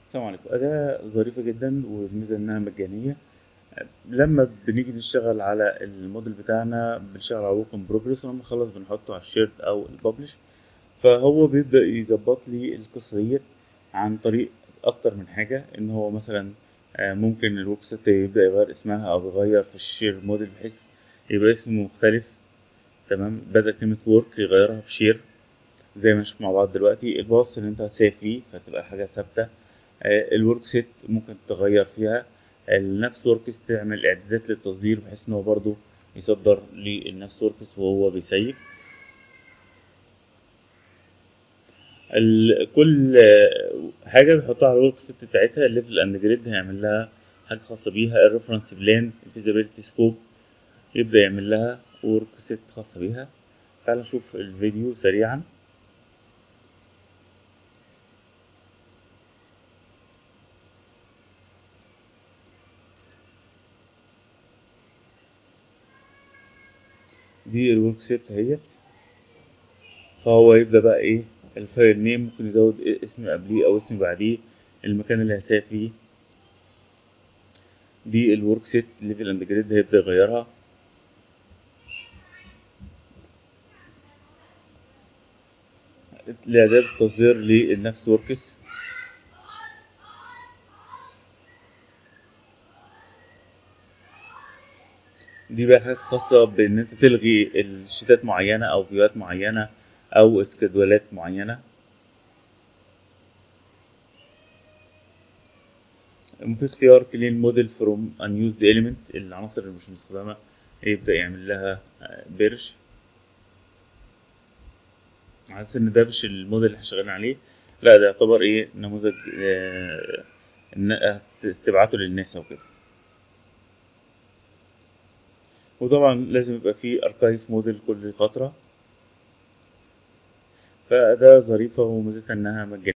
السلام عليكم أداة ظريفة جدا والميزة إنها مجانية لما بنيجي نشتغل على الموديل بتاعنا بنشتغل على ورك ان بروجرس ولما نخلص بنحطه على الشيرد أو الببلش فهو بيبدأ يظبط لي القصة ديت عن طريق أكتر من حاجة إن هو مثلا آه، ممكن الورك سيت يبدأ يغير اسمها أو يغير في الشير موديل بحيث يبقى اسمه مختلف تمام بدأ كلمة ورك يغيرها بشير زي ما نشوف مع بعض دلوقتي الباص اللي انت هتسيف فيه فتبقى حاجة ثابتة الورك سيت ممكن تغير فيها النفس وركس تعمل اعدادات للتصدير بحيث ان هو برضو يصدر للنفس وركس وهو بيسيف ال- كل آه، حاجة بيحطها على الورك سيت بتاعتها الليفل اند جريد هيعمل لها حاجة خاصة بيها الريفرنس بلان الفيزابيلتي سكوب يبدأ يعمل لها ورك سيت خاصة بيها تعال نشوف الفيديو سريعا دي الورك سيت اهيت فهو يبدأ بقى ايه الفايل نيم ممكن يزود إيه اسم قبليه او اسم بعديه المكان اللي هيساوي فيه دي الورك سيت ليفل اند جريد هيبدأ يغيرها لإعداد التصدير للنفس وركس دي بقى حاجات خاصة بإن أنت تلغي الشيتات معينة أو فيوهات معينة أو اسكدولات معينة في اختيار كلين موديل فروم unused element العناصر اللي مش مستخدمة يبدأ يعمل لها بيرش حاسس إن ده مش الموديل اللي احنا شغالين عليه لا ده يعتبر إيه نموذج آه، إن تبعته للناس أو كده وطبعا لازم يبقى فيه اركايف موديل كل فترة فده ظريفة وميزتها انها مجانية